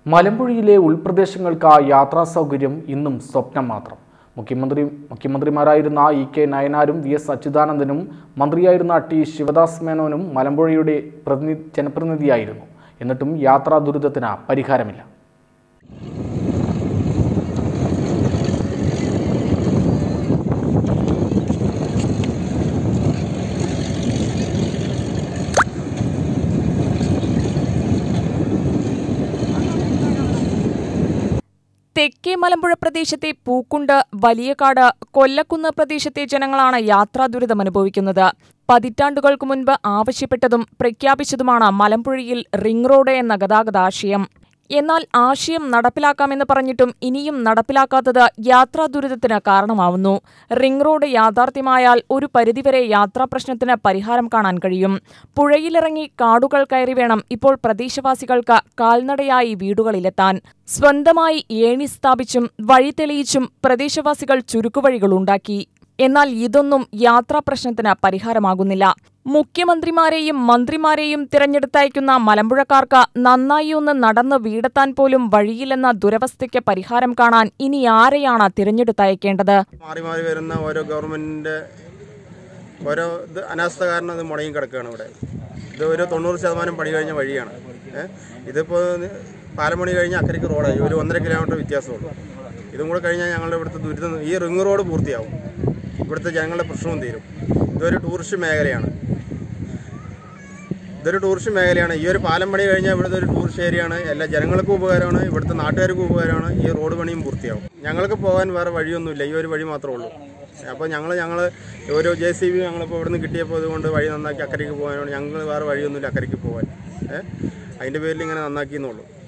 മലമ്പുഴയിലെ ഉൾപ്രദേശങ്ങൾക്ക് യാത്രാ സൗകര്യം ഇന്നും സ്വപ്നം മാത്രം മുഖ്യമന്ത്രി മുഖ്യമന്ത്രിമാരായിരുന്ന ഇ കെ നയനാരും വി എസ് അച്യുതാനന്ദനും മന്ത്രിയായിരുന്ന ടി ശിവദാസ് മേനോനും മലമ്പുഴയുടെ പ്രതിനി ജനപ്രതിനിധിയായിരുന്നു എന്നിട്ടും യാത്രാ ദുരിതത്തിന് പരിഹാരമില്ല തെക്കേ മലമ്പുഴ പ്രദേശത്തെ പൂക്കുണ്ട് വലിയകാട് കൊല്ലക്കുന്ന് പ്രദേശത്തെ ജനങ്ങളാണ് യാത്രാ ദുരിതം അനുഭവിക്കുന്നത് പതിറ്റാണ്ടുകൾക്ക് മുൻപ് ആവശ്യപ്പെട്ടതും പ്രഖ്യാപിച്ചതുമാണ് മലമ്പുഴയിൽ റിംഗ് റോഡ് എന്ന ഗതാഗത ആശയം എന്നാൽ ആശയം നടപ്പിലാക്കാമെന്ന് പറഞ്ഞിട്ടും ഇനിയും നടപ്പിലാക്കാത്തത് യാത്രാ ദുരിതത്തിന് കാരണമാവുന്നു റിംഗ് റോഡ് യാഥാർത്ഥ്യമായാൽ ഒരു പരിധിവരെ യാത്രാ പ്രശ്നത്തിന് പരിഹാരം കാണാൻ കഴിയും പുഴയിലിറങ്ങി കാടുകൾ കയറി വേണം ഇപ്പോൾ പ്രദേശവാസികൾക്ക് കാൽനടയായി വീടുകളിലെത്താൻ സ്വന്തമായി ഏണി സ്ഥാപിച്ചും വഴി തെളിയിച്ചും പ്രദേശവാസികൾ ചുരുക്കുവഴികളുണ്ടാക്കി എന്നാൽ ഇതൊന്നും യാത്രാ പ്രശ്നത്തിന് പരിഹാരമാകുന്നില്ല മുഖ്യമന്ത്രിമാരെയും മന്ത്രിമാരെയും തിരഞ്ഞെടുത്തയക്കുന്ന മലമ്പുഴക്കാർക്ക് നന്നായി ഒന്ന് നടന്ന് വീടെത്താൻ പോലും വഴിയില്ലെന്ന ദുരവസ്ഥയ്ക്ക് പരിഹാരം കാണാൻ ഇനി ആരെയാണ് തിരഞ്ഞെടുത്തയക്കേണ്ടത് മാറി മാറി വരുന്ന ഓരോ ഗവൺമെൻറ്റിൻ്റെ ഓരോ ഇത് അനാസ്ഥ കാരണം ഇത് മുടങ്ങി കിടക്കുകയാണ് ഇവിടെ ഇത് ഒരു തൊണ്ണൂറ് ശതമാനം പണി കഴിഞ്ഞ വഴിയാണ് ഏഹ് ഇതിപ്പോൾ പാലം പണി കഴിഞ്ഞ് അക്കരയ്ക്ക് റോഡായി ഒരു ഒന്നര കിലോമീറ്റർ വ്യത്യാസമുള്ളൂ ഇതും കൂടെ കഴിഞ്ഞാൽ ഞങ്ങളുടെ ഇവിടുത്തെ ദുരിതം ഈ റിംഗ് റോഡ് പൂർത്തിയാവും ഇവിടുത്തെ ജനങ്ങളുടെ പ്രശ്നവും തീരും ഇതൊരു ടൂറിസ്റ്റ് മേഖലയാണ് ഇതൊരു ടൂറിസ്റ്റ് മേഖലയാണ് ഈ ഒരു പാലം പണി കഴിഞ്ഞാൽ ഇവിടുത്തെ ഒരു ടൂറിസ്റ്റ് ഏരിയയാണ് എല്ലാ ജനങ്ങൾക്കും ഉപകാരമാണ് ഇവിടുത്തെ നാട്ടുകാർക്കും ഉപകാരമാണ് ഈ റോഡ് പണിയും പൂർത്തിയാവും ഞങ്ങൾക്ക് പോകാൻ വേറെ വഴിയൊന്നുമില്ല ഈ ഒരു വഴി മാത്രമേ ഉള്ളൂ അപ്പോൾ ഞങ്ങൾ ഞങ്ങൾ ഒരു ജെ സി ബി ഞങ്ങളിപ്പോൾ ഇവിടുന്ന് കിട്ടിയപ്പോൾ അതുകൊണ്ട് വഴി നന്നാക്കി അക്കരയ്ക്ക് പോകാനാണ് ഞങ്ങൾ വേറെ വഴിയൊന്നുമില്ല അക്കരയ്ക്ക് പോകാൻ ഏഹ് അതിൻ്റെ പേരിൽ ഇങ്ങനെ നന്നാക്കിയെന്നുള്ളൂ